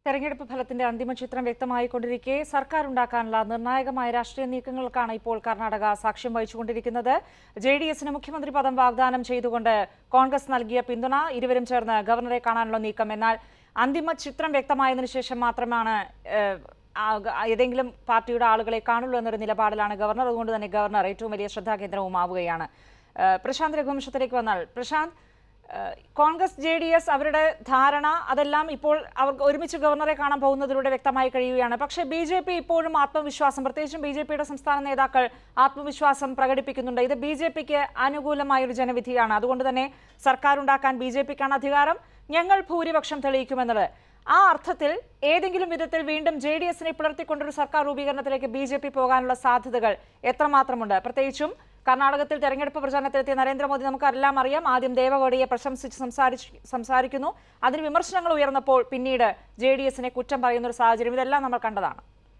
തെരഞ്ഞെടുപ്പ് ഫലത്തിന്റെ അന്തിമ ചിത്രം വ്യക്തമായിക്കൊണ്ടിരിക്കെ സർക്കാർ ഉണ്ടാക്കാനുള്ള നിർണായകമായ രാഷ്ട്രീയ നീക്കങ്ങൾക്കാണ് ഇപ്പോൾ കർണാടക സാക്ഷ്യം വഹിച്ചുകൊണ്ടിരിക്കുന്നത് ജെ ഡി എസിന് മുഖ്യമന്ത്രി പദം വാഗ്ദാനം ചെയ്തുകൊണ്ട് കോൺഗ്രസ് നൽകിയ പിന്തുണ ഇരുവരും ചേർന്ന് ഗവർണറെ കാണാനുള്ള നീക്കം എന്നാൽ അന്തിമ ചിത്രം വ്യക്തമായതിനു ശേഷം മാത്രമാണ് ഏഹ്, ആ- ഏതെങ്കിലും പാർട്ടിയുടെ ആളുകളെ കാണുള്ളൂ എന്നൊരു നിലപാടിലാണ് ഗവർണർ അതുകൊണ്ട് തന്നെ ഗവർണർ ഏറ്റവും വലിയ ശ്രദ്ധാകേന്ദ്രവുമാവുകയാണ് ഏഹ്, പ്രശാന്ത് രഘുവംശത്തിലേക്ക് വന്നാൽ പ്രശാന്ത് ഏഹ് കോൺഗ്രസ് ജെ ഡി എസ് അവരുടെ ധാരണ അതെല്ലാം ഇപ്പോൾ അവർക്ക് ഒരുമിച്ച് ഗവർണറെ കാണാൻ പോകുന്നതിലൂടെ വ്യക്തമായി കഴിയുകയാണ് പക്ഷേ ബി ജെ പി ഇപ്പോഴും ആത്മവിശ്വാസം പ്രത്യേകിച്ചും ബി ജെ പിയുടെ സംസ്ഥാന നേതാക്കൾ ആത്മവിശ്വാസം പ്രകടിപ്പിക്കുന്നുണ്ട് ഇത് ബി ജെ പിക്ക് അനുകൂലമായ ഒരു ജനവിധിയാണ് അതുകൊണ്ട് തന്നെ സർക്കാർ ഉണ്ടാക്കാൻ ബി ജെ പിക്കാണ് അധികാരം ഞങ്ങൾ ഭൂരിപക്ഷം തെളിയിക്കുമെന്നത് ആ അർത്ഥത്തിൽ ഏതെങ്കിലും വിധത്തിൽ വീണ്ടും ജെ ഡി എസിനെ പിളർത്തിക്കൊണ്ടൊരു സർക്കാർ രൂപീകരണത്തിലേക്ക് ബി ജെ പി പോകാനുള്ള സാധ്യതകൾ എത്രമാത്രമുണ്ട് പ്രത്യേകിച്ചും കർണാടകത്തിൽ തെരഞ്ഞെടുപ്പ് പ്രചാരണത്തിലെത്തിയ നരേന്ദ്രമോദി നമുക്കെല്ലാം അറിയാം ആദ്യം ദേവഗൌഡയെ പ്രശംസിച്ച് സംസാരിച്ച് സംസാരിക്കുന്നു അതിന് വിമർശനങ്ങൾ ഉയർന്നപ്പോൾ പിന്നീട് ജെ ഡി എസിനെ കുറ്റം പറയുന്ന ഒരു സാഹചര്യം ഇതെല്ലാം നമ്മൾ കണ്ടതാണ്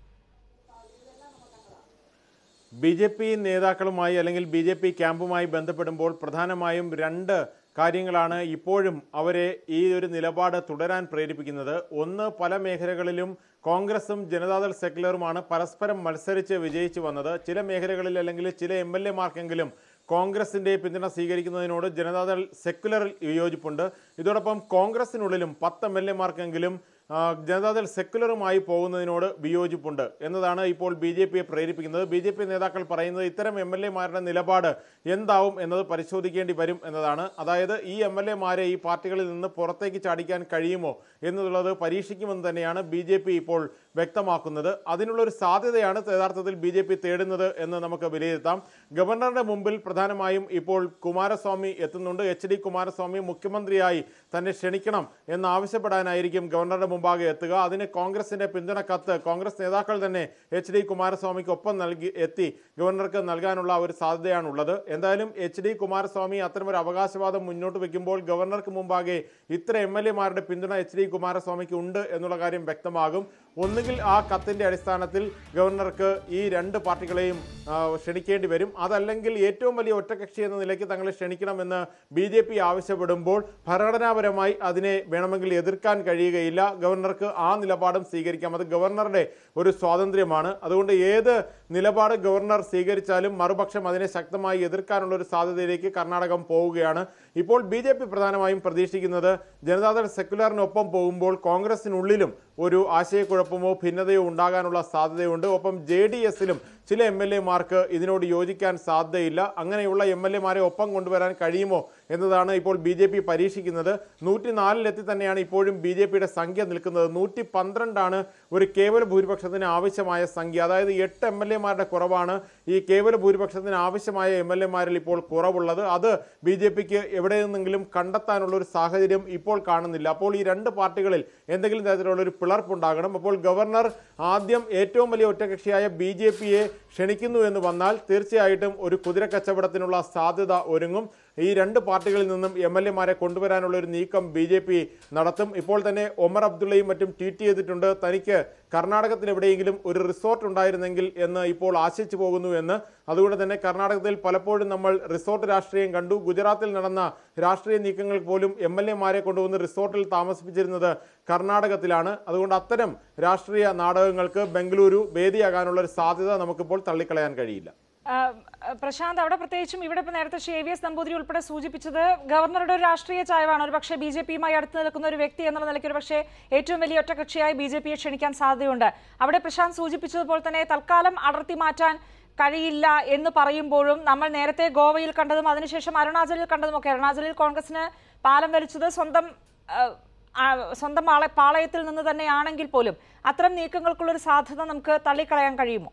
ബി ജെ പി നേതാക്കളുമായി അല്ലെങ്കിൽ ബി ജെ പി ക്യാമ്പുമായി ബന്ധപ്പെടുമ്പോൾ പ്രധാനമായും രണ്ട് കാര്യങ്ങളാണ് ഇപ്പോഴും അവരെ ഈ ഒരു നിലപാട് തുടരാൻ പ്രേരിപ്പിക്കുന്നത് ഒന്ന് പല മേഖലകളിലും കോൺഗ്രസും ജനതാദൾ സെക്യുലറുമാണ് പരസ്പരം മത്സരിച്ച് വിജയിച്ചു വന്നത് ചില മേഖലകളിൽ അല്ലെങ്കിൽ ചില എം എൽ എമാർക്കെങ്കിലും കോൺഗ്രസിന്റെ പിന്തുണ സ്വീകരിക്കുന്നതിനോട് ജനതാദൾ സെക്യുലർ വിയോജിപ്പുണ്ട് ഇതോടൊപ്പം കോൺഗ്രസിനുള്ളിലും പത്ത് എം എൽ എമാർക്കെങ്കിലും ആ, ജനതാദൾ സെക്യുലറുമായി പോകുന്നതിനോട് വിയോജിപ്പുണ്ട് എന്നതാണ് ഇപ്പോൾ ബി ജെ പിയെ പ്രേരിപ്പിക്കുന്നത് ബി ജെ പി നേതാക്കൾ പറയുന്നത് ഇത്തരം എം എൽ എമാരുടെ നിലപാട് എന്താവും എന്നത് പരിശോധിക്കേണ്ടി വരും എന്നതാണ് അതായത് ഈ എം എൽ എമാരെ ഈ പാർട്ടികളിൽ നിന്ന് പുറത്തേക്ക് ചാടിക്കാൻ കഴിയുമോ എന്നുള്ളത് പരീക്ഷിക്കുമെന്ന് തന്നെയാണ് ബി ജെ പി ഇപ്പോൾ വ്യക്തമാക്കുന്നത് അതിനുള്ളൊരു സാധ്യതയാണ് യഥാർത്ഥത്തിൽ ബി ജെ പി തേടുന്നത് എന്ന് നമുക്ക് വിലയിരുത്താം ഗവർണറുടെ മുമ്പിൽ പ്രധാനമായും ഇപ്പോൾ കുമാരസ്വാമി എത്തുന്നുണ്ട് എച്ച് ഡി കുമാരസ്വാമി മുഖ്യമന്ത്രിയായി തന്നെ ക്ഷണിക്കണം എന്നാവശ്യപ്പെടാനായിരിക്കും ഗവർണറുടെ മുമ്പാകെ എത്തുക അതിന് കോൺഗ്രസിന്റെ പിന്തുണ കത്ത് കോൺഗ്രസ് നേതാക്കൾ തന്നെ എച്ച് ഡി കുമാരസ്വാമിക്ക് ഒപ്പം നൽകി എത്തി ഗവർണർക്ക് നൽകാനുള്ള ഒരു സാധ്യതയാണുള്ളത് എന്തായാലും എച്ച് ഡി കുമാരസ്വാമി അത്തരമൊരു അവകാശവാദം മുന്നോട്ട് വെക്കുമ്പോൾ ഗവർണർക്ക് മുമ്പാകെ ഇത്ര എം എൽ എമാരുടെ പിന്തുണ എച്ച് ഡി കുമാരസ്വാമിക്ക് ഉണ്ട് എന്നുള്ള കാര്യം വ്യക്തമാകും ഒന്നുകിൽ ആ കത്തിന്റെ അടിസ്ഥാനത്തിൽ ഗവർണർക്ക് ഈ രണ്ട് പാർട്ടികളെയും ആ, ക്ഷണിക്കേണ്ടി വരും അതല്ലെങ്കിൽ ഏറ്റവും വലിയ ഒറ്റകക്ഷി എന്ന നിലയ്ക്ക് തങ്ങളെ ക്ഷണിക്കണമെന്ന് ബി ജെ പി ആവശ്യപ്പെടുമ്പോൾ ഭരണഘടനാപരമായി അതിനെ വേണമെങ്കിൽ എതിർക്കാൻ കഴിയുകയില്ല ഗവർണർക്ക് ആ നിലപാടും സ്വീകരിക്കാം അത് ഗവർണറുടെ ഒരു സ്വാതന്ത്ര്യമാണ് അതുകൊണ്ട് ഏത് നിലപാട് ഗവർണർ സ്വീകരിച്ചാലും മറുപക്ഷം അതിനെ ശക്തമായി എതിർക്കാനുള്ള ഒരു സാധ്യതയിലേക്ക് കർണാടകം പോവുകയാണ് ഇപ്പോൾ ബി ജെ പി പ്രധാനമായും പ്രതീക്ഷിക്കുന്നത് ജനതാദൾ സെക്യുലറിനൊപ്പം പോകുമ്പോൾ കോൺഗ്രസിനുള്ളിലും ഒരു ആശയക്കുഴപ്പമോ ഭിന്നതയോ ഉണ്ടാകാനുള്ള സാധ്യതയുണ്ട് ഒപ്പം ജെ ഡി എസിലും ചില എം എൽ എമാർക്ക് ഇതിനോട് യോജിക്കാൻ സാധ്യതയില്ല അങ്ങനെയുള്ള എം എൽ എമാരെ ഒപ്പം കൊണ്ടുവരാൻ കഴിയുമോ എന്നതാണ് ഇപ്പോൾ ബി ജെ പി പരീക്ഷിക്കുന്നത് നൂറ്റി നാലിലെത്തി തന്നെയാണ് ഇപ്പോഴും ബി ജെ പിയുടെ സംഖ്യ നിൽക്കുന്നത് നൂറ്റി പന്ത്രണ്ടാണ് ഒരു കേവല ഭൂരിപക്ഷത്തിന് ആവശ്യമായ സംഖ്യ അതായത് എട്ട് എം എൽ എമാരുടെ കുറവാണ് ഈ കേവല ഭൂരിപക്ഷത്തിന് ആവശ്യമായ എം എൽ എമാരിൽ ഇപ്പോൾ കുറവുള്ളത് അത് ബി ജെ പിക്ക് എവിടെ നിന്നെങ്കിലും കണ്ടെത്താനുള്ള ഒരു സാഹചര്യം ഇപ്പോൾ കാണുന്നില്ല അപ്പോൾ ഈ രണ്ട് പാർട്ടികളിൽ എന്തെങ്കിലും തരത്തിലുള്ള ഒരു പിളർപ്പുണ്ടാകണം അപ്പോൾ ഗവർണർ ആദ്യം ഏറ്റവും വലിയ ഒറ്റകക്ഷിയായ ബി ജെ പിയെ ക്ഷണിക്കുന്നു എന്ന് വന്നാൽ തീർച്ചയായിട്ടും ഒരു കുതിര കച്ചവടത്തിനുള്ള സാധ്യത ഒരുങ്ങും ഈ രണ്ട് പാർട്ടികളിൽ നിന്നും എം എൽ എമാരെ കൊണ്ടുവരാനുള്ള ഒരു നീക്കം ബി ജെ പി നടത്തും ഇപ്പോൾ തന്നെ ഒമർ അബ്ദുള്ളയും മറ്റും ട്വീറ്റ് ചെയ്തിട്ടുണ്ട് തനിക്ക് കർണാടകത്തിൽ എവിടെയെങ്കിലും ഒരു റിസോർട്ട് ഉണ്ടായിരുന്നെങ്കിൽ എന്ന് ഇപ്പോൾ ആശിച്ചു പോകുന്നു എന്ന് അതുകൊണ്ട് തന്നെ കർണാടകത്തിൽ പലപ്പോഴും നമ്മൾ റിസോർട്ട് രാഷ്ട്രീയം കണ്ടു ഗുജറാത്തിൽ നടന്ന രാഷ്ട്രീയ നീക്കങ്ങൾ പോലും എം എൽ എമാരെ കൊണ്ടുവന്ന് റിസോർട്ടിൽ താമസിപ്പിച്ചിരുന്നത് കർണാടകത്തിലാണ് അതുകൊണ്ട് അത്തരം രാഷ്ട്രീയ നാടകങ്ങൾക്ക് ബംഗളൂരു വേദിയാകാനുള്ള ഒരു സാധ്യത നമുക്കിപ്പോൾ തള്ളിക്കളയാൻ കഴിയില്ല ആ, പ്രശാന്ത് അവിടെ പ്രത്യേകിച്ചും ഇവിടെ ഇപ്പോൾ നേരത്തെ Shri A V S Namboothiri ഉൾപ്പെടെ സൂചിപ്പിച്ചത് ഗവർണറുടെ ഒരു രാഷ്ട്രീയ ചായവാണ് ഒരു പക്ഷേ ബി ജെ പിയുമായി അടുത്ത് നിൽക്കുന്ന ഒരു വ്യക്തി എന്നുള്ള നിലയ്ക്ക് ഒരു പക്ഷേ ഏറ്റവും വലിയ ഒറ്റകക്ഷിയായി ബി ജെ പിയെ ക്ഷണിക്കാൻ സാധ്യതയുണ്ട് അവിടെ പ്രശാന്ത് സൂചിപ്പിച്ചതുപോലെ തന്നെ തൽക്കാലം അടർത്തി മാറ്റാൻ കഴിയില്ല എന്ന് പറയുമ്പോഴും നമ്മൾ നേരത്തെ ഗോവയിൽ കണ്ടതും അതിനുശേഷം അരുണാചലിൽ കണ്ടതുമൊക്കെ അരുണാചലിൽ കോൺഗ്രസിന് പാലം വലിച്ചത് സ്വന്തം ആ, ആ, സ്വന്തം ആളെ പാളയത്തിൽ നിന്ന് തന്നെയാണെങ്കിൽ പോലും അത്തരം നീക്കങ്ങൾക്കുള്ളൊരു സാധ്യത നമുക്ക് തള്ളിക്കളയാൻ കഴിയുമോ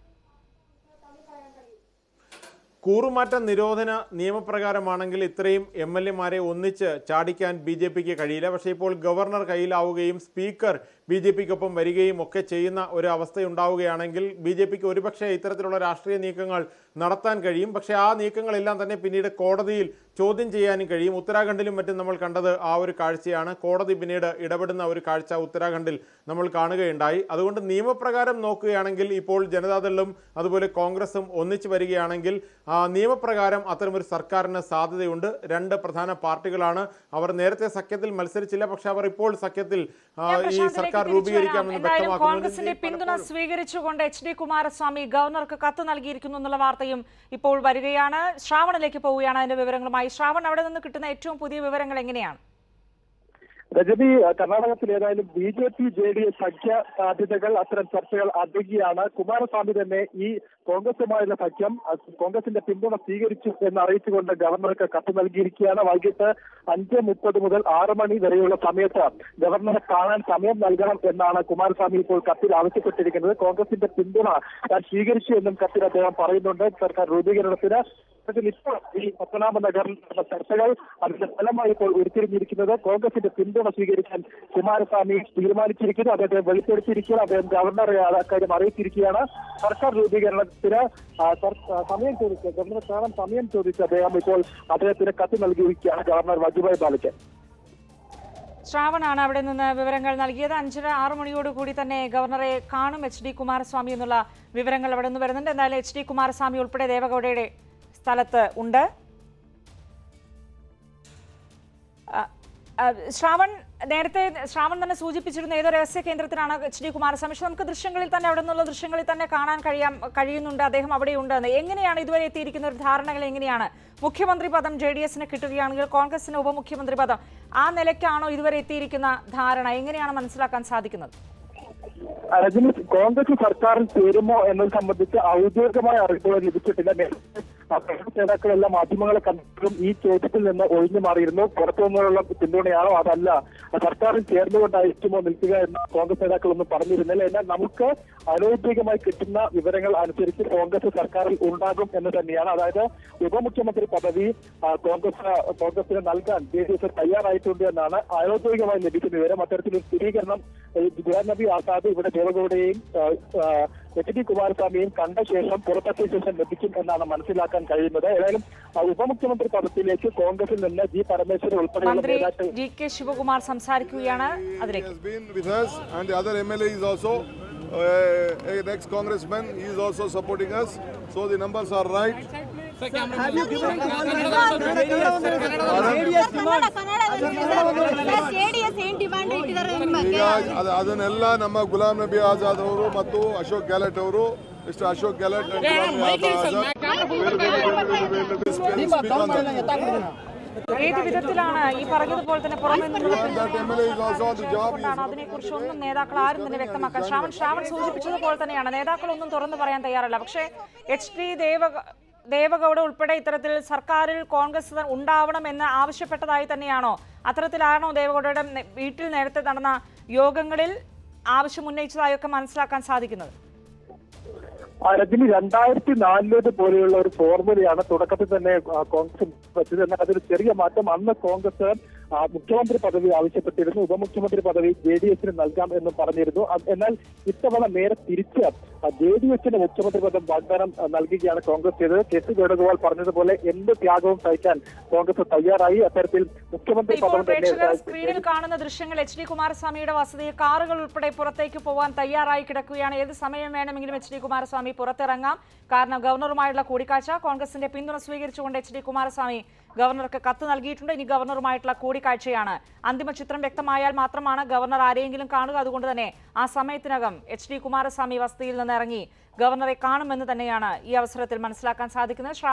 കൂറുമാറ്റ നിരോധന നിയമപ്രകാരമാണെങ്കിൽ ഇത്രയും എം എൽ എമാരെ ഒന്നിച്ച് ചാടിക്കാൻ ബി ജെ പിക്ക് കഴിയില്ല പക്ഷേ ഇപ്പോൾ ഗവർണർ കയ്യിലാവുകയും സ്പീക്കർ ബി ജെ പിക്കൊപ്പം വരികയും ഒക്കെ ചെയ്യുന്ന ഒരു അവസ്ഥയുണ്ടാവുകയാണെങ്കിൽ ബി ജെ പിക്ക് ഒരുപക്ഷെ ഇത്തരത്തിലുള്ള രാഷ്ട്രീയ നീക്കങ്ങൾ നടത്താൻ കഴിയും പക്ഷേ ആ നീക്കങ്ങളെല്ലാം തന്നെ പിന്നീട് കോടതിയിൽ ചോദ്യം ചെയ്യാനും കഴിയും ഉത്തരാഖണ്ഡിലും മറ്റും നമ്മൾ കണ്ടത് ആ ഒരു കാഴ്ചയാണ് കോടതി പിന്നീട് ഇടപെടുന്ന ഒരു കാഴ്ച ഉത്തരാഖണ്ഡിൽ നമ്മൾ കാണുകയുണ്ടായി അതുകൊണ്ട് നിയമപ്രകാരം നോക്കുകയാണെങ്കിൽ ഇപ്പോൾ ജനതാദളും അതുപോലെ കോൺഗ്രസും ഒന്നിച്ചു വരികയാണെങ്കിൽ ആ, നിയമപ്രകാരം അത്തരമൊരു സർക്കാരിന് സാധ്യതയുണ്ട് രണ്ട് പ്രധാന പാർട്ടികളാണ് അവർ നേരത്തെ സഖ്യത്തിൽ മത്സരിച്ചില്ല പക്ഷെ അവർ ഇപ്പോൾ സഖ്യത്തിൽ ആ, ഞാൻ ഈ പ്രശാന്തിലേക്ക് സർക്കാർ തിരിച്ചു വരാം. രൂപീകരിക്കാമെന്ന് എന്തായാലും വ്യക്തമാക്കുന്നുണ്ട് കോൺഗ്രസിന്റെ പിന്തുണ സ്വീകരിച്ചുകൊണ്ട് എച്ച് ഡി കുമാരസ്വാമി ഗവർണർക്ക് കത്ത് നൽകിയിരിക്കുന്നു എന്നുള്ള വാർത്തയും ഇപ്പോൾ വരികയാണ് ശ്രാവണിലേക്ക് പോവുകയാണ് അതിന്റെ വിവരങ്ങളുമായി ശ്രാവൺ അവിടെ നിന്ന് കിട്ടുന്ന ഏറ്റവും പുതിയ വിവരങ്ങൾ എങ്ങനെയാണ് രജനി കർണാടകത്തിൽ ഏതായാലും B J P J D S സഖ്യ സാധ്യതകൾ അത്തരം ചർച്ചകൾ അധികയാണ് കുമാരസ്വാമി തന്നെ ഈ കോൺഗ്രസുമായുള്ള സഖ്യം അഹ് കോൺഗ്രസിന്റെ പിന്തുണ സ്വീകരിച്ചു എന്ന് അറിയിച്ചുകൊണ്ട് ഗവർണർക്ക് കത്ത് നൽകിയിരിക്കുകയാണ് വൈകിട്ട് അഞ്ച് മുപ്പത് മുതൽ ആറ് മണി വരെയുള്ള സമയത്ത് ഗവർണറെ കാണാൻ സമയം നൽകണം എന്നാണ് കുമാരസ്വാമി ഇപ്പോൾ കത്തിൽ ആവശ്യപ്പെട്ടിരിക്കുന്നത് കോൺഗ്രസിന്റെ പിന്തുണ താൻ സ്വീകരിച്ചു എന്നും കത്തിൽ അദ്ദേഹം പറയുന്നുണ്ട് സർക്കാർ രൂപീകരണത്തിന് ഇതിൽ ഇപ്പോൾ ഈ പത്തനാമ നഗറിൽ നടന്ന ചർച്ചകൾ അതിന്റെ ഫലമായി ഇപ്പോൾ ഉരുത്തിരിഞ്ഞിരിക്കുന്നത് കോൺഗ്രസിന്റെ പിന്തുണ സ്വീകരിക്കാൻ കുമാരസ്വാമി തീരുമാനിച്ചിരിക്കുന്നു അത് അദ്ദേഹം വെളിപ്പെടുത്തിയിരിക്കുകയാണ് അദ്ദേഹം ഗവർണറെ ആ അക്കാര്യം അറിയിച്ചിരിക്കുകയാണ് സർക്കാർ രൂപീകരണത്തിന് ആ, സർ- ആ, സമയം ചോദിച്ച് ഗവർണറെ കാണാൻ സമയം ചോദിച്ച് അദ്ദേഹം ഇപ്പോൾ അദ്ദേഹത്തിന് കത്ത് നൽകിയിരിക്കുകയാണ് ഗവർണർ വജുഭായ് ബാലയ്ക്ക് ശ്രാവണാണ് അവിടെ നിന്ന് വിവരങ്ങൾ നൽകിയത് അഞ്ചര ആറ് മണിയോട് കൂടി തന്നെ ഗവർണറെ കാണും എച്ച് ഡി കുമാരസ്വാമി എന്നുള്ള വിവരങ്ങൾ അവിടെ നിന്ന് വരുന്നുണ്ട് എന്തായാലും എച്ച് ഡി കുമാരസ്വാമി ഉൾപ്പെടെ ദേവഗൌഡയുടെ സ്ഥലത്ത് ഉണ്ട് ആ, ആ, ശ്രാവൺ നേരത്തെ ശ്രാവൺ തന്നെ സൂചിപ്പിച്ചിരുന്ന ഏതോ രഹസ്യ കേന്ദ്രത്തിലാണ് എച്ച് ഡി കുമാരസ്വാമി പക്ഷെ നമുക്ക് ദൃശ്യങ്ങളിൽ തന്നെ അവിടെ നിന്നുള്ള ദൃശ്യങ്ങളിൽ തന്നെ കാണാൻ കഴിയാം കഴിയുന്നുണ്ട് അദ്ദേഹം അവിടെ ഉണ്ട് എങ്ങനെയാണ് ഇതുവരെ എത്തിയിരിക്കുന്ന ഒരു ധാരണകൾ എങ്ങനെയാണ് മുഖ്യമന്ത്രി പദം ജെ ഡി എസിന് കിട്ടുകയാണെങ്കിൽ കോൺഗ്രസിന് ഉപമുഖ്യമന്ത്രി പദം ആ നിലയ്ക്കാണോ ഇതുവരെ എത്തിയിരിക്കുന്ന ധാരണ എങ്ങനെയാണ് മനസ്സിലാക്കാൻ സാധിക്കുന്നത് രജനി കോൺഗ്രസ് സർക്കാരിൽ ചേരുമോ എന്നത് സംബന്ധിച്ച് ഔദ്യോഗികമായ അറിയിപ്പുകൾ ലഭിച്ചിട്ടില്ല നേരത്തെ ആ കോൺഗ്രസ് നേതാക്കളെല്ലാം മാധ്യമങ്ങളെ കണ്ടിട്ടും ഈ ചോദ്യത്തിൽ നിന്ന് ഒഴിഞ്ഞു മാറിയിരുന്നു പുറത്തു നിന്നുള്ള പിന്തുണയാണോ അതല്ല ആ സർക്കാരിൽ ചേർന്നുകൊണ്ടായിരിക്കുമോ നിൽക്കുക എന്ന് കോൺഗ്രസ് നേതാക്കളൊന്നും പറഞ്ഞിരുന്നില്ല എന്നാൽ നമുക്ക് അനൗദ്യോഗികമായി കിട്ടുന്ന വിവരങ്ങൾ അനുസരിച്ച് കോൺഗ്രസ് സർക്കാരിൽ ഉണ്ടാകും എന്ന് തന്നെയാണ് അതായത് ഉപമുഖ്യമന്ത്രി പദവി ആ, കോൺഗ്രസ് കോൺഗ്രസിന് നൽകാൻ ജെ ഡി എസ് തയ്യാറായിട്ടുണ്ട് എന്നാണ് അനൗദ്യോഗികമായി ലഭിക്കുന്ന വിവരം അത്തരത്തിലൊരു സ്ഥിരീകരണം ഏഹ്, ഗുലാം നബി ആസാദ് ഇവിടെ ദേവഗൌഡയെയും ആ, ആ, എച്ച് ഡി കുമാരസ്വാമിയും കണ്ട ശേഷം പുറത്തെത്തിയ ശേഷം ലഭിക്കും എന്നാണ് മനസ്സിലാക്കാൻ കഴിയുന്നത് ഏതായാലും ആ, ഉപമുഖ്യമന്ത്രി പദത്തിലേക്ക് കോൺഗ്രസിൽ നിന്ന് ജി പരമേശ്വരൻ ഉൾപ്പെടെയുള്ള മന്ത്രി നേതാക്കൾ ജി കെ ശിവകുമാർ സംസാരിക്കുകയാണ് അതിലേക്ക് has been with us and the other MLA is also uh, an ex-congressman. He is also supporting us. So the numbers are right. Kannada Kannada JDS ಏನ್ ಡಿಮಾಂಡ್ ಇಟ್ಟಿದ್ದಾರೆ ನಿಮ್ಮ ಈಗ ಅದ- ಅದನ್ನೆಲ್ಲ ನಮ್ಮ ಗುಲಾಂ ನಬಿ ಆಜಾದ್ ಅವರು ಮತ್ತು ಅಶೋಕ್ ಗೆಹ್ಲಟ್ ಅವರು mister Ashok Gehlot and Ghulam Nabi Azad will- will- will- will- will- will speak- speak on that. ഏത് വിധത്തിലാണ് ഈ പറഞ്ഞതുപോലെ തന്നെ പുറമെ നിന്നുള്ള And that MLA is also on the job. He is കൊണ്ടാണ് അതിനെക്കുറിച്ച് ഒന്നും നേതാക്കൾ ആരും തന്നെ വ്യക്തമാക്കാൻ ശ്രാവൺ ശ്രാവൺ സൂചിപ്പിച്ചതുപോലെ തന്നെയാണ് നേതാക്കളൊന്നും തുറന്നു പറയാൻ തയ്യാറല്ല പക്ഷേ എച്ച് ഡി ദേവ ദേവഗൌഡ ഉൾപ്പെടെ ഇത്തരത്തിൽ സർക്കാരിൽ കോൺഗ്രസ് ഉണ്ടാവണം എന്ന് ആവശ്യപ്പെട്ടതായി തന്നെയാണോ അത്തരത്തിലാണോ ദേവഗൌഡയുടെ നെ- വീട്ടിൽ നേരത്തെ നടന്ന യോഗങ്ങളിൽ ആവശ്യം ഉന്നയിച്ചതായൊക്കെ മനസ്സിലാക്കാൻ സാധിക്കുന്നത് ആ, രജനി രണ്ടായിരത്തി നാലിലേത് പോലെയുള്ള ഒരു ഫോർമുലയാണ് തുടക്കത്തിൽ തന്നെ ആ, കോൺഗ്രസ് വെച്ചത് എന്നാൽ അതൊരു ചെറിയ മാറ്റം അന്ന് കോൺഗ്രസ് ആ, മുഖ്യമന്ത്രി പദവി ആവശ്യപ്പെട്ടിരുന്നു ഉപമുഖ്യമന്ത്രി പദവി ജെ ഡി എസിന് നൽകാം എന്ന് പറഞ്ഞിരുന്നു അത് എന്നാൽ ഇത്തവണ നേരെ തിരിച്ച് ജെ ഡി എസിന് മുഖ്യമന്ത്രി പദം വാഗ്ദാനം ആ, നൽകുകയാണ് കോൺഗ്രസ് ചെയ്തത് കെ സി വേണുഗോപാൽ പറഞ്ഞതുപോലെ എന്ത് ത്യാഗവും സഹിക്കാൻ കോൺഗ്രസ് തയ്യാറായി അത്തരത്തിൽ മുഖ്യമന്ത്രി ഇപ്പോൾ പദം തന്നെ പ്രേക്ഷകർ സ്ക്രീനിൽ കാണുന്ന ദൃശ്യങ്ങൾ എച്ച് ഡി കുമാരസ്വാമിയുടെ വസതിയിൽ കാറുകൾ ഉൾപ്പെടെ പുറത്തേക്ക് പോകാൻ തയ്യാറായി കിടക്കുകയാണ് ഏത് സമയം വേണമെങ്കിലും എച്ച് ഡി കുമാരസ്വാമി പുറത്തിറങ്ങാം കാരണം ഗവർണറുമായുള്ള കൂടിക്കാഴ്ച കോൺഗ്രസിന്റെ പിന്തുണ സ്വീകരിച്ചുകൊണ്ട് എച്ച് ഡി കുമാരസ്വാമി ഗവർണർക്ക് കത്ത് നൽകിയിട്ടുണ്ട് ഇനി ഗവർണറുമായിട്ടുള്ള കൂടിക്കാഴ്ചയാണ് അന്തിമ ചിത്രം വ്യക്തമായാൽ മാത്രമാണ് ഗവർണർ ആരെയെങ്കിലും കാണുക അതുകൊണ്ട് തന്നെ ആ സമയത്തിനകം എച്ച് ഡി കുമാരസ്വാമി വസതിയിൽ നിന്ന് ഇറങ്ങി ഗവർണറെ കാണുമെന്ന് തന്നെയാണ് ഈ അവസരത്തിൽ മനസ്സിലാക്കാൻ സാധിക്കുന്നത്